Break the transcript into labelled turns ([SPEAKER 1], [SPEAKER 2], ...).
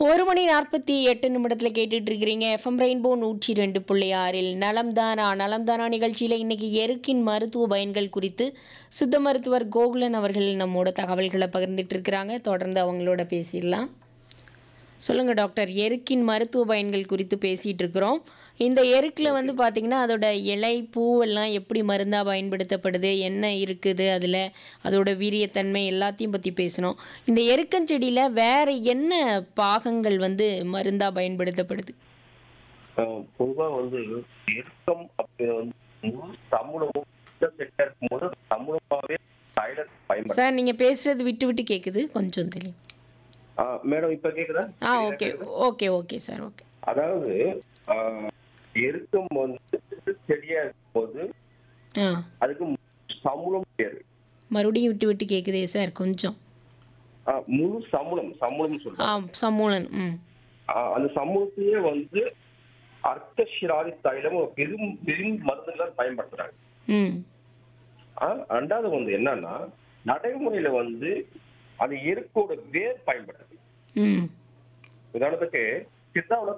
[SPEAKER 1] ஒரு மணி நாற்பத்தி எட்டு நிமிடத்தில் கேட்டுட்டு இருக்கிறீங்க எஃப்எம் ரெயின்போ நூற்றி ரெண்டு புள்ளி ஆறில் நலம்தானா நலம்தானா நிகழ்ச்சியில் இன்னைக்கு எருக்கின் மருத்துவ பயன்கள் குறித்து சித்த மருத்துவர் கோகுலன் அவர்கள் நம்மோட தகவல்களை பகிர்ந்துட்டு இருக்கிறாங்க தொடர்ந்து அவங்களோட பேசிடலாம் சொல்லுங்க டாக்டர் எருக்கின் மருத்துவ பயன்கள் குறித்து பேசிட்டு இருக்கிறோம் இந்த எருக்கில் வந்து பார்த்தீங்கன்னா அதோட இலை பூவெல்லாம் எப்படி மருந்தாக பயன்படுத்தப்படுது என்ன இருக்குது அதில் அதோட வீரியத்தன்மை எல்லாத்தையும் பற்றி பேசணும் இந்த எருக்கஞ்செடியில் வேற என்ன பாகங்கள் வந்து மருந்தாக பயன்படுத்தப்படுது
[SPEAKER 2] பொதுவாக வந்து எருக்கம் அப்படி வந்து முழு தமிழமும் செட்டாக இருக்கும்போது தமிழமாவே தைலர் பயன்படுத்த
[SPEAKER 1] சார் நீங்கள் பேசுகிறது விட்டு விட்டு கேட்குது கொஞ்சம் தெரியும்
[SPEAKER 2] மேடம் இப்ப கேக்குதா
[SPEAKER 1] ஆ okay okay okay sir okay
[SPEAKER 2] அதாவது ஆ, எருக்கம் வந்து செடியா இருக்கும்போது
[SPEAKER 1] ஆ
[SPEAKER 2] அதுக்கு சமுளம் பேரு
[SPEAKER 1] மறுபடியும் விட்டு விட்டு கேட்குதே சார் கொஞ்சம்
[SPEAKER 2] ஆ, முழு சமுளம் சமுளம்
[SPEAKER 1] ஆ
[SPEAKER 2] சொல்றோம்
[SPEAKER 1] சமூலன் ம்
[SPEAKER 2] ஆ, அந்த சமூகத்தையே வந்து அர்த்தசிராதி தைலம் ஒரு பெரும் பெரும் மருந்துகளை பயன்படுத்துறாங்க
[SPEAKER 1] ம்
[SPEAKER 2] ஆ, ரெண்டாவது வந்து என்னன்னா நடைமுறையில வந்து அது எருக்கோட வேர் பயன்படுது
[SPEAKER 1] ம்
[SPEAKER 2] உதாரணத்துக்கு சித்தாவில்